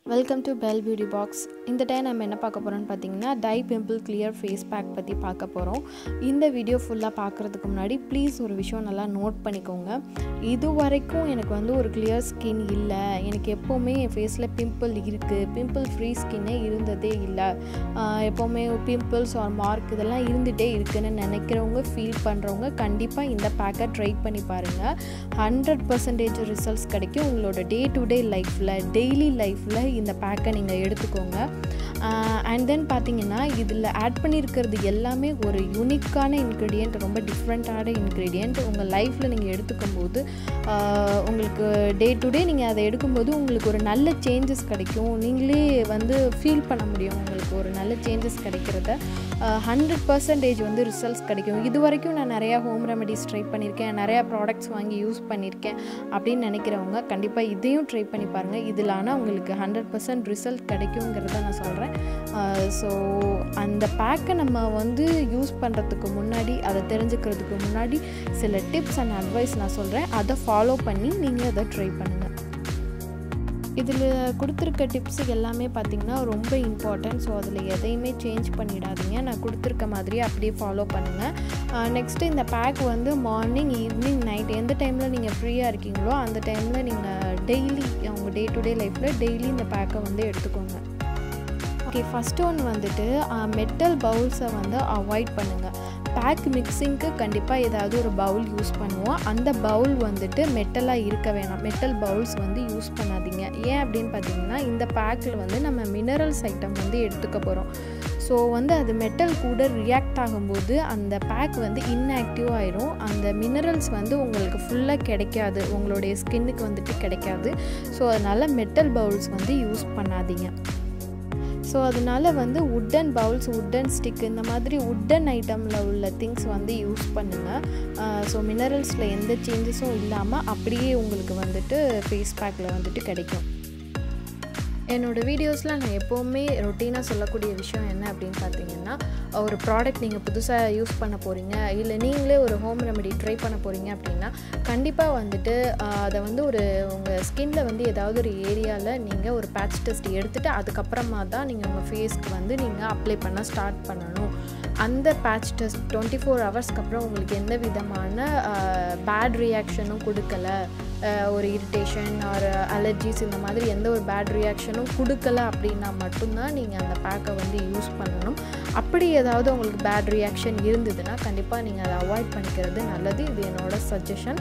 welcome to bell beauty box இந்த time நம்ம என்ன பார்க்க போகிறோம்னு பார்த்தீங்கன்னா DIY pimple clear face pack பற்றி பார்க்க போகிறோம் இந்த வீடியோ ஃபுல்லாக பார்க்குறதுக்கு முன்னாடி ப்ளீஸ் ஒரு விஷயம் நல்லா நோட் பண்ணிக்கோங்க இது வரைக்கும் எனக்கு வந்து ஒரு கிளியர் ஸ்கின் இல்லை எனக்கு எப்போவுமே என் ஃபேஸில் பிம்பிள் இருக்குது பிம்பிள் ஃப்ரீ ஸ்கின்னே இருந்ததே இல்லை ஆஹ் எப்போவுமே பிம்பிள்ஸ் ஆர் மார்க் இதெல்லாம் இருந்துகிட்டே இருக்குன்னு நினைக்கிறவங்க ஃபீல் பண்ணுறவங்க கண்டிப்பாக இந்த பேக்கை ட்ரை பண்ணி பாருங்கள் ஹண்ட்ரட் பர்சன்டேஜ் ரிசல்ட்ஸ் கிடைக்கும் உங்களோட டே டு டே லைஃப்பில் டெய்லி லைஃப்பில் இந்த பேக்கை நீங்கள் எடுத்துக்கோங்க அண்ட் தென் பார்த்தீங்கன்னா இதில் ஆட் பண்ணியிருக்கிறது எல்லாமே ஒரு யூனிக்கான இன்க்ரீடியண்ட் ரொம்ப டிஃப்ரெண்ட்டான இன்க்ரீடியண்ட் உங்கள் லைஃப்பில் நீங்கள் எடுத்துக்கும் போது ஆஹ் உங்களுக்கு டே டு டே நீங்கள் அதை எடுக்கும்போது உங்களுக்கு ஒரு நல்ல சேஞ்சஸ் கிடைக்கும் நீங்களே வந்து ஃபீல் பண்ண முடியும் உங்களுக்கு ஒரு நல்ல சேஞ்சஸ் கிடைக்கிறத ஹண்ட்ரட் பர்சன்டேஜ் வந்து ரிசல்ட்ஸ் கிடைக்கும் இது வரைக்கும் நான் நிறையா ஹோம் ரெமெடிஸ் ட்ரை பண்ணியிருக்கேன் நிறையா ப்ராடக்ட்ஸ் வாங்கி யூஸ் பண்ணியிருக்கேன் அப்படின்னு நினைக்கிறவங்க கண்டிப்பாக இதையும் ட்ரை பண்ணி பாருங்கள் இதில் ஆனால் உங்களுக்கு ஹண்ட்ரட் பர்சன்ட் ரிசல்ட் கிடைக்குங்கிறத நான் சொல்கிறேன் ஸோ அந்த பேக்கை நம்ம வந்து யூஸ் பண்ணுறதுக்கு முன்னாடி அதை தெரிஞ்சுக்கிறதுக்கு முன்னாடி சில டிப்ஸ் அண்ட் அட்வைஸ் நான் சொல்கிறேன் அதை ஃபாலோ பண்ணி நீங்கள் அதை ட்ரை பண்ணுங்கள் இதில் கொடுத்துருக்க டிப்ஸ் எல்லாமே பார்த்திங்கன்னா ரொம்ப இம்பார்ட்டன்ட் ஸோ அதில் எதையுமே சேஞ்ச் பண்ணிடாதீங்க நான் கொடுத்துருக்க மாதிரி அப்படியே ஃபாலோ பண்ணுங்கள் நெக்ஸ்ட்டு இந்த பேக் வந்து மார்னிங் ஈவினிங் நைட் எந்த டைமில் நீங்கள் ஃப்ரீயாக இருக்கீங்களோ அந்த டைமில் நீங்கள் டெய்லி உங்கள் டே டு டே லைஃப்பில் டெய்லி இந்த பேக்கை வந்து எடுத்துக்கோங்க ஓகே ஃபஸ்ட் ஒன் வந்துட்டு மெட்டல் பவுல்ஸை வந்து அவாய்ட் பண்ணுங்கள் பேக் மிக்சிங்க்கு கண்டிப்பாக ஏதாவது ஒரு பவுல் யூஸ் பண்ணுவோம் அந்த பவுல் வந்துட்டு மெட்டலாக இருக்க வேணாம் மெட்டல் பவுல்ஸ் வந்து யூஸ் பண்ணாதீங்க ஏன் அப்படின்னு பார்த்தீங்கன்னா இந்த பேக்கில் வந்து நம்ம மினரல்ஸ் ஐட்டம் வந்து எடுத்துக்க போகிறோம் ஸோ வந்து அது மெட்டல் கூட ரியாக்ட் ஆகும்போது அந்த பேக் வந்து இன்ஆக்டிவ் ஆயிரும் அந்த மினரல்ஸ் வந்து உங்களுக்கு ஃபுல்லாக கிடைக்காது உங்களுடைய ஸ்கின்னுக்கு வந்துட்டு கிடைக்காது ஸோ அதனால் மெட்டல் பவுல்ஸ் வந்து யூஸ் பண்ணாதீங்க ஸோ அதனால் வந்து உட்டன் பவுல்ஸ் உட்டன் ஸ்டிக் இந்த மாதிரி உட்டன் ஐட்டமில் உள்ள திங்ஸ் வந்து யூஸ் பண்ணுங்கள் ஸோ மினரல்ஸில் எந்த சேஞ்சஸும் இல்லாமல் அப்படியே உங்களுக்கு வந்துட்டு ஃபேஸ் பேக்கில் வந்துட்டு கிடைக்கும் என்னோடய வீடியோஸில் நான் எப்போவுமே ரொட்டீனாக சொல்லக்கூடிய விஷயம் என்ன அப்படின்னு பார்த்தீங்கன்னா ஒரு ப்ராடக்ட் நீங்கள் புதுசாக யூஸ் பண்ண போகிறீங்க இல்லை நீங்களே ஒரு ஹோம் ரெமெடி ட்ரை பண்ண போகிறீங்க அப்படின்னா கண்டிப்பாக வந்துட்டு அதை வந்து ஒரு உங்கள் ஸ்கின்ல வந்து ஏதாவது ஒரு ஏரியாவில் நீங்கள் ஒரு பேட்ச் டெஸ்ட் எடுத்துகிட்டு அதுக்கப்புறமா தான் நீங்கள் உங்கள் ஃபேஸ்க்கு வந்து நீங்கள் அப்ளை பண்ண ஸ்டார்ட் பண்ணணும் அந்த பேட்ச் டெஸ்ட் டுவெண்ட்டி ஃபோர் ஹவர்ஸ்க்கு அப்புறம் உங்களுக்கு எந்த விதமான பேட் ரியாக்ஷனும் கொடுக்கல ஒரு இரிட்டேஷன் ஆர் அலர்ஜிஸ் இந்த மாதிரி எந்த ஒரு பேட் ரியாக்ஷனும் கொடுக்கல அப்படின்னா மட்டும்தான் நீங்கள் அந்த பேக்கை வந்து யூஸ் பண்ணணும் அப்படி ஏதாவது உங்களுக்கு பேட் ரியாக்ஷன் இருந்ததுன்னா கண்டிப்பாக நீங்கள் அதை அவாய்ட் பண்ணிக்கிறது நல்லது இது என்னோட சஜஷன்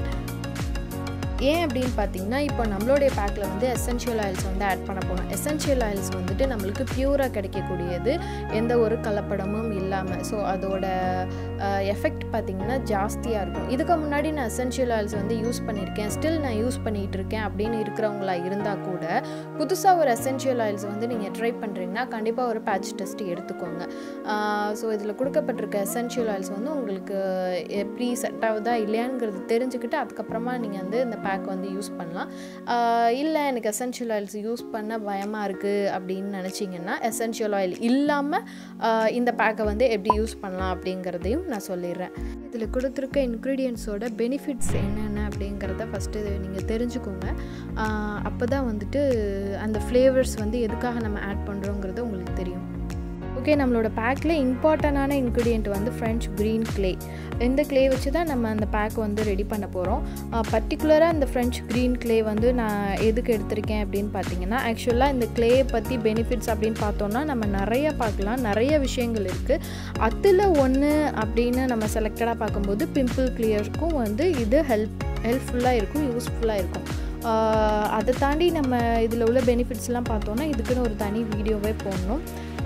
ஏன் அப்படின்னு பார்த்தீங்கன்னா இப்போ நம்மளுடைய பேக்கில் வந்து எசென்ஷியல் ஆயில்ஸ் வந்து ஆட் பண்ண போகிறோம் எசென்ஷியல் ஆயில்ஸ் வந்துட்டு நம்மளுக்கு பியூராக கிடைக்கக்கூடியது எந்த ஒரு கலப்படமும் இல்லாமல் ஸோ அதோட எஃபெக்ட் பார்த்திங்கன்னா ஜாஸ்தியாக இருக்கும் இதுக்கு முன்னாடி நான் எசென்ஷியல் ஆயில்ஸ் வந்து யூஸ் பண்ணியிருக்கேன் ஸ்டில் நான் யூஸ் பண்ணிகிட்டு இருக்கேன் அப்படின்னு இருக்கிறவங்களா இருந்தால் கூட புதுசாக ஒரு எசென்ஷியல் ஆயில்ஸ் வந்து நீங்கள் ட்ரை பண்ணுறீங்கன்னா கண்டிப்பாக ஒரு பேட்ச் டெஸ்ட் எடுத்துக்கோங்க ஸோ இதில் கொடுக்கப்பட்டிருக்க எசென்ஷியல் ஆயில்ஸ் வந்து உங்களுக்கு எப்படி செட் ஆகுதா இல்லையாங்கிறது தெரிஞ்சுக்கிட்டு அதுக்கப்புறமா நீங்கள் வந்து இந்த பேக் வந்து யூஸ் பண்ணலாம் இல்லை எனக்கு எசென்ஷியல் ஆயில்ஸ் யூஸ் பண்ண பயமாக இருக்குது அப்படின்னு நினச்சிங்கன்னா எசென்ஷியல் ஆயில் இல்லாமல் இந்த பேக்கை வந்து எப்படி யூஸ் பண்ணலாம் அப்படிங்கிறதையும் நான் சொல்லிடுறேன் இதில் கொடுத்துருக்க இன்க்ரீடியன்ஸோட பெனிஃபிட்ஸ் என்னென்ன அப்படிங்கிறத ஃபஸ்ட்டு நீங்கள் தெரிஞ்சுக்கோங்க அப்போ தான் வந்துட்டு அந்த ஃப்ளேவர்ஸ் வந்து எதுக்காக நம்ம ஆட் பண்ணுறோங்கிறது உங்களுக்கு தெரியும் ஓகே நம்மளோட பேக்கில் இம்பார்ட்டண்டான இன்க்ரீடியண்ட் வந்து ஃப்ரெஞ்ச் க்ரீன் க்ளே இந்த க்ளே வச்சு தான் நம்ம அந்த பேக் வந்து ரெடி பண்ண போகிறோம் பர்டிகுலராக இந்த ஃப்ரெஞ்ச் க்ரீன் க்ளே வந்து நான் எதுக்கு எடுத்திருக்கேன் அப்படின்னு பார்த்தீங்கன்னா ஆக்சுவலாக இந்த க்ளே பற்றி பெனிஃபிட்ஸ் அப்படின்னு பார்த்தோன்னா நம்ம நிறைய பார்க்கலாம் நிறைய விஷயங்கள் இருக்குது அதில் ஒன்று அப்படின்னு நம்ம செலக்டடாக பார்க்கும்போது பிம்பிள் கிளியருக்கும் வந்து இது ஹெல்ப் ஹெல்ப்ஃபுல்லாக இருக்கும் யூஸ்ஃபுல்லாக இருக்கும் அதை தாண்டி நம்ம இதில் உள்ள பெனிஃபிட்ஸ்லாம் பார்த்தோன்னா இதுக்குன்னு ஒரு தனி வீடியோவே போடணும்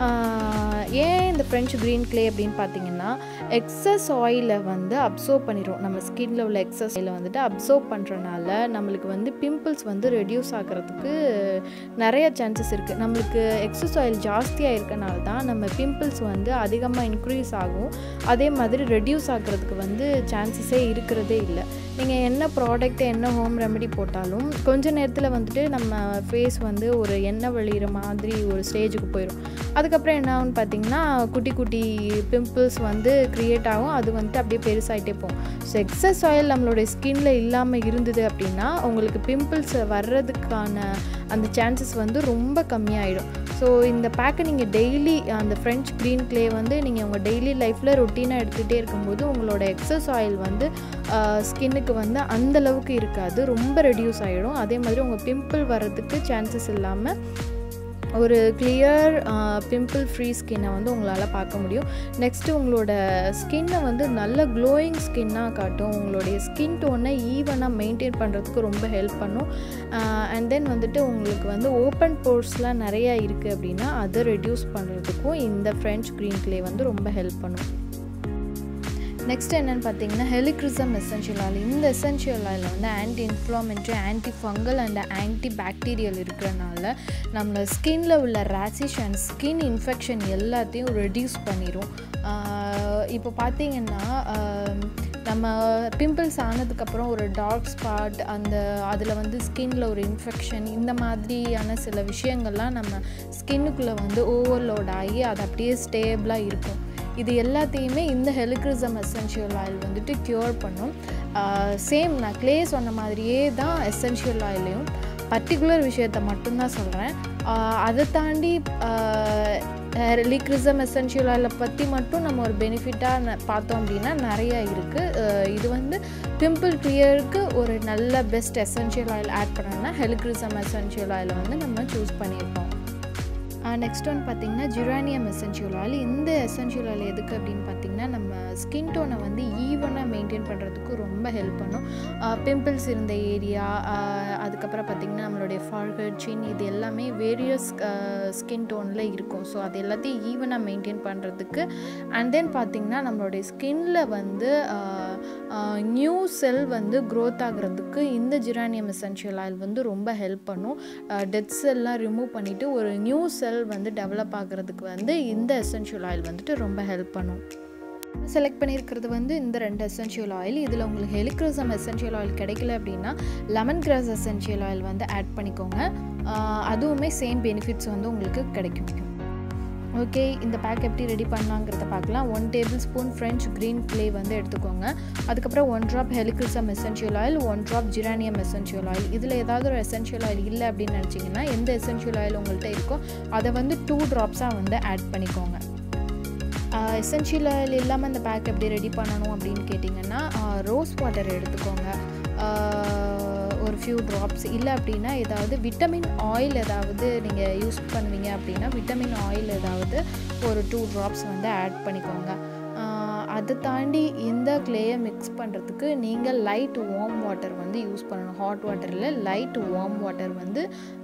ஏன் இந்த ஃப்ரெஞ்ச் க்ரீன் க்ளே அப்படின்னு பார்த்தீங்கன்னா எக்ஸஸ் ஆயிலை வந்து அப்சர்வ் பண்ணிடும் நம்ம ஸ்கின்ல உள்ள எக்ஸஸ் ஆயிலை வந்துட்டு அப்சர்வ் பண்ணுறனால நம்மளுக்கு வந்து பிம்பிள்ஸ் வந்து ரெடியூஸ் ஆகிறதுக்கு நிறைய சான்சஸ் இருக்குது நம்மளுக்கு எக்ஸஸ் ஆயில் ஜாஸ்தியாக இருக்கனால தான் நம்ம பிம்பிள்ஸ் வந்து அதிகமாக இன்க்ரீஸ் ஆகும் அதே மாதிரி ரெடியூஸ் ஆகிறதுக்கு வந்து சான்சஸே இருக்கிறதே இல்லை நீங்கள் என்ன ப்ராடக்ட் என்ன ஹோம் ரெமெடி போட்டாலும் கொஞ்ச நேரத்தில் வந்துட்டு நம்ம ஃபேஸ் வந்து ஒரு எண்ணெய் வழிகிற மாதிரி ஒரு ஸ்டேஜுக்கு போயிடும் அதுக்கப்புறம் என்ன ஆகும்னு பார்த்தீங்கன்னா குட்டி குட்டி பிம்பிள்ஸ் வந்து க்ரியேட் ஆகும் அது வந்துட்டு அப்படியே பெருசாகிட்டே போகும் ஸோ எக்ஸஸ் ஆயில் நம்மளுடைய ஸ்கின்ல இல்லாமல் இருந்தது அப்படின்னா உங்களுக்கு பிம்பிள்ஸ் வர்றதுக்கான அந்த சான்சஸ் வந்து ரொம்ப கம்மியாயிடும் ஸோ இந்த பேக்கை நீங்கள் டெய்லி அந்த ஃப்ரெஞ்ச் க்ரீன் க்ளே வந்து நீங்கள் உங்கள் டெய்லி லைஃப்பில் ரொட்டீனாக எடுத்துகிட்டே இருக்கும்போது உங்களோட எக்ஸஸ் ஆயில் வந்து ஸ்கின்னுக்கு வந்து அந்தளவுக்கு இருக்காது ரொம்ப ரெடியூஸ் ஆகிடும் அதே மாதிரி உங்கள் பிம்பிள் வர்றதுக்கு சான்சஸ் இல்லாமல் ஒரு கிளியர் பிம்பிள் ஃப்ரீ ஸ்கின்னை வந்து உங்களால் பார்க்க முடியும் நெக்ஸ்ட்டு உங்களோட ஸ்கின்னை வந்து நல்ல க்ளோயிங் ஸ்கின்னாக காட்டும் உங்களுடைய ஸ்கின் டோனை ஈவனாக மெயின்டைன் பண்ணுறதுக்கு ரொம்ப ஹெல்ப் பண்ணும் அண்ட் தென் வந்துட்டு உங்களுக்கு வந்து ஓப்பன் போர்ஸ்லாம் நிறையா இருக்குது அப்படின்னா அதை ரெடியூஸ் பண்ணுறதுக்கும் இந்த ஃப்ரெஞ்ச் க்ரீன் க்ளே வந்து ரொம்ப ஹெல்ப் பண்ணும் நெக்ஸ்ட் என்னென்னு பார்த்தீங்கன்னா ஹெலிக்ரிசம் எசென்ஷியல் ஆயில் இந்த எசென்ஷியல் ஆயில் வந்து anti inflammatory anti fungal and anti bacterial இருக்கிறனால நம்ம ஸ்கின்ல உள்ள ரேசிஷ் அண்ட் ஸ்கின் இன்ஃபெக்ஷன் எல்லாத்தையும் ரெடியூஸ் பண்ணிடும் இப்போ பார்த்தீங்கன்னா நம்ம பிம்பிள்ஸ் ஆனதுக்கப்புறம் ஒரு டார்க் ஸ்பாட் அந்த அதில் வந்து ஸ்கின்ல ஒரு இன்ஃபெக்ஷன் இந்த மாதிரியான சில விஷயங்கள்லாம் நம்ம ஸ்கின்னுக்குள்ளே வந்து ஓவர்லோட் ஆகி அது அப்படியே ஸ்டேபிளாக இருக்கும் இது எல்லாத்தையுமே இந்த ஹெலிக்ரிசம் எசென்ஷியல் ஆயில் வந்துட்டு க்யூர் பண்ணும் சேம் நான் க்ளே சொன்ன மாதிரியே தான் எசென்ஷியல் ஆயிலையும் பர்டிகுலர் விஷயத்த மட்டும்தான் சொல்கிறேன் அதை தாண்டி லிக்ரிசம் எசென்ஷியல் ஆயிலை பற்றி மட்டும் நம்ம ஒரு பெனிஃபிட்டாக பார்த்தோம் அப்படின்னா நிறையா இருக்குது இது வந்து பிம்பிள் கிளியருக்கு ஒரு நல்ல பெஸ்ட் எசென்ஷியல் ஆயில் ஆட் பண்ணோம்னா ஹெலிக்ரிசம் எசென்ஷியல் ஆயிலை வந்து நம்ம சூஸ் பண்ணியிருக்கோம் நெக்ஸ்ட் ஒன் பார்த்திங்கன்னா ஜுரானியம் எசென்ஷியல் ஆயில் இந்த எசென்ஷியல் ஆயில் எதுக்கு அப்படின்னு பார்த்திங்கன்னா நம்ம ஸ்கின் டோனை வந்து ஈவனாக மெயின்டைன் பண்ணுறதுக்கு ரொம்ப ஹெல்ப் பண்ணும் பிம்பிள்ஸ் இருந்த ஏரியா அதுக்கப்புறம் பார்த்திங்கன்னா நம்மளுடைய ஃபார்ஹெட் சின் இது எல்லாமே வேரியஸ் ஸ்கின் டோனில் இருக்கும் ஸோ அது எல்லாத்தையும் ஈவனாக மெயின்டைன் பண்ணுறதுக்கு அண்ட் தென் பார்த்திங்கன்னா நம்மளுடைய ஸ்கின்ல வந்து நியூ செல் வந்து க்ரோத் ஆகிறதுக்கு இந்த ஜிரானியம் எசென்ஷியல் ஆயில் வந்து ரொம்ப ஹெல்ப் பண்ணும் டெத் செல்லாம் ரிமூவ் பண்ணிவிட்டு ஒரு நியூ செல் வந்து டெவலப் ஆகிறதுக்கு வந்து இந்த எசென்ஷியல் ஆயில் வந்துட்டு ரொம்ப ஹெல்ப் பண்ணும் செலக்ட் பண்ணியிருக்கிறது வந்து இந்த ரெண்டு எசென்ஷியல் ஆயில் இதில் உங்களுக்கு ஹெலிக்ரோசம் எசென்ஷியல் ஆயில் கிடைக்கல அப்படின்னா லெமன் கிராஸ் எசென்ஷியல் ஆயில் வந்து ஆட் பண்ணிக்கோங்க அதுவுமே சேம் பெனிஃபிட்ஸ் வந்து உங்களுக்கு கிடைக்கும் ஓகே இந்த பேக் எப்படி ரெடி பண்ணலாங்கிறத பார்க்கலாம் one tablespoon French green clay வந்து எடுத்துக்கோங்க அதுக்கப்புறம் one drop helichrysum essential oil one drop geranium essential oil இதில் ஏதாவது ஒரு எசென்ஷியல் ஆயில் இல்லை அப்படின்னு நினச்சிங்கன்னா எந்த எசென்ஷியல் ஆயில் உங்கள்கிட்ட இருக்கோ அதை வந்து டூ ட்ராப்ஸாக வந்து ஆட் பண்ணிக்கோங்க எசென்ஷியல் ஆயில் இல்லாமல் இந்த பேக் எப்படி ரெடி பண்ணணும் அப்படின்னு கேட்டிங்கன்னா ரோஸ் வாட்டர் எடுத்துக்கோங்க ஒரு ஃபியூ ட்ராப்ஸ் இல்லை அப்படின்னா ஏதாவது விட்டமின் ஆயில் ஏதாவது நீங்கள் யூஸ் பண்ணுவீங்க அப்படின்னா விட்டமின் ஆயில் ஏதாவது ஒரு டூ ட்ராப்ஸ் வந்து ஆட் பண்ணிக்கோங்க அதை தாண்டி இந்த க்ளேயை மிக்ஸ் பண்ணுறதுக்கு நீங்கள் லைட் வார்ம் வாட்டர் வந்து யூஸ் பண்ணணும் ஹாட் வாட்டரில் லைட் வார்ம் வாட்டர் வந்து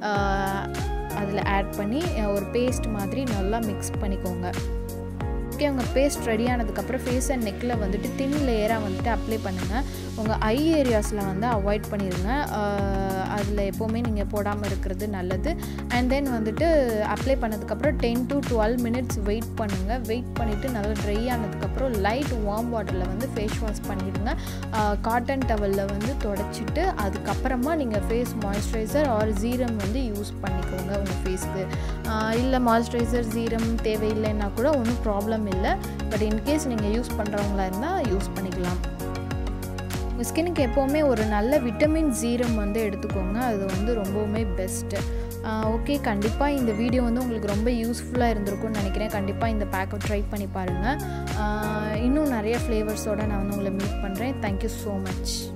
அதில் ஆட் பண்ணி ஒரு பேஸ்ட் மாதிரி நல்லா மிக்ஸ் பண்ணிக்கோங்க ஓகே உங்கள் பேஸ்ட் ரெடி ஆனதுக்கப்புறம் ஃபேஸ் அண்ட் நெக்கில் வந்துட்டு தின் லேயராக வந்துட்டு அப்ளை பண்ணுங்கள் உங்கள் ஐ ஏரியாஸில் வந்து அவாய்ட் பண்ணிடுங்க அதில் எப்போவுமே நீங்கள் போடாமல் இருக்கிறது நல்லது அண்ட் தென் வந்துட்டு அப்ளை பண்ணதுக்கப்புறம் ten to twelve minutes wait பண்ணுங்கள் வெயிட் பண்ணிவிட்டு நல்லா ட்ரை ஆனதுக்கப்புறம் லைட் வார்ம் வாட்டரில் வந்து ஃபேஸ் வாஷ் பண்ணிவிடுங்க காட்டன் டவலில் வந்து தொடச்சிட்டு அதுக்கப்புறமா நீங்கள் ஃபேஸ் மாய்ஸ்சரைசர் ஆர் ஜீரம் வந்து யூஸ் பண்ணிக்கோங்க உங்கள் ஃபேஸ்க்கு இல்லை மாய்ஸ்சரைசர் ஜீரம் தேவையில்லைன்னா கூட ஒன்றும் ப்ராப்ளம் இல்லை பட் இன்கேஸ் நீங்கள் யூஸ் பண்ணுறவங்களா இருந்தால் யூஸ் பண்ணிக்கலாம் உங்கள் ஸ்கின்னுக்கு எப்போவுமே ஒரு நல்ல விட்டமின் ஜீரம் வந்து எடுத்துக்கோங்க அது வந்து ரொம்பவுமே பெஸ்ட்டு ஓகே கண்டிப்பாக இந்த வீடியோ வந்து உங்களுக்கு ரொம்ப யூஸ்ஃபுல்லாக இருந்திருக்கும்னு நினைக்கிறேன் கண்டிப்பாக இந்த பேக்கை ட்ரை பண்ணி பாருங்கள் இன்னும் நிறைய ஃப்ளேவர்ஸோடு நான் வந்து உங்களை மீட் பண்ணுறேன் தேங்க்யூ ஸோ மச்